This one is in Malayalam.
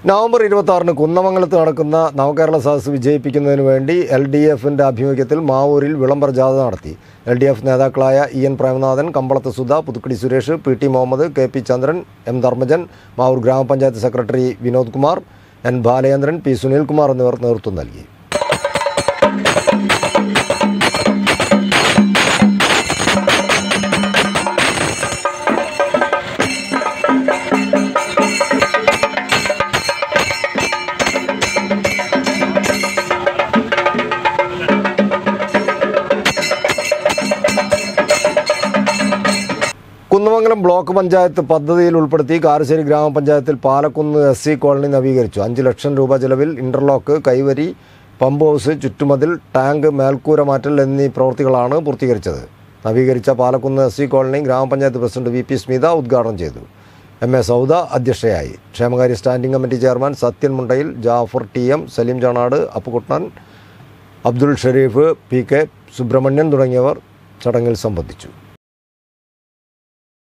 നവംബർ ഇരുപത്തി ആറിന് കുന്നമംഗലത്ത് നടക്കുന്ന നവകേരള സദസ്സ് വിജയിപ്പിക്കുന്നതിന് വേണ്ടി എൽ ഡി എഫിൻ്റെ ആഭിമുഖ്യത്തിൽ മാവൂരിൽ വിളംബര ജാഥ നടത്തി എൽ ഡി എഫ് നേതാക്കളായ E N Premanathan Kambalath Sudha Puthukkadi Suresh P T Muhammad K P Chandran M Dharmajan Mavoor ഗ്രാമപഞ്ചായത്ത് secretary Vinod Kumar N Balachandran P Sunilkumar എന്നിവർ നേതൃത്വം നൽകി കുന്നമംഗലം ബ്ലോക്ക് പഞ്ചായത്ത് പദ്ധതിയിൽ ഉൾപ്പെടുത്തി കാരശ്ശേരി ഗ്രാമപഞ്ചായത്തിൽ പാലക്കുന്ന് എസ് സി കോളനി നവീകരിച്ചു അഞ്ച് ലക്ഷം രൂപ ചെലവിൽ ഇന്റർലോക്ക് കൈവരി പമ്പ് ഹൗസ് ചുറ്റുമതിൽ ടാങ്ക് മേൽക്കൂര മാറ്റൽ എന്നീ പ്രവൃത്തികളാണ് പൂർത്തീകരിച്ചത് നവീകരിച്ച പാലക്കുന്ന് എസ് സി കോളനി ഗ്രാമപഞ്ചായത്ത് പ്രസിഡന്റ് വി പി സ്മിത ഉദ്ഘാടനം ചെയ്തു എം എ സൗദ അധ്യക്ഷയായി ക്ഷേമകാര്യ standing committee chairman Sathyan Mundayil Jafar T M Saleem Chanad Appukuttan Abdul Shareef P K Subrahmanyan തുടങ്ങിയവർ ചടങ്ങിൽ സംബന്ധിച്ചു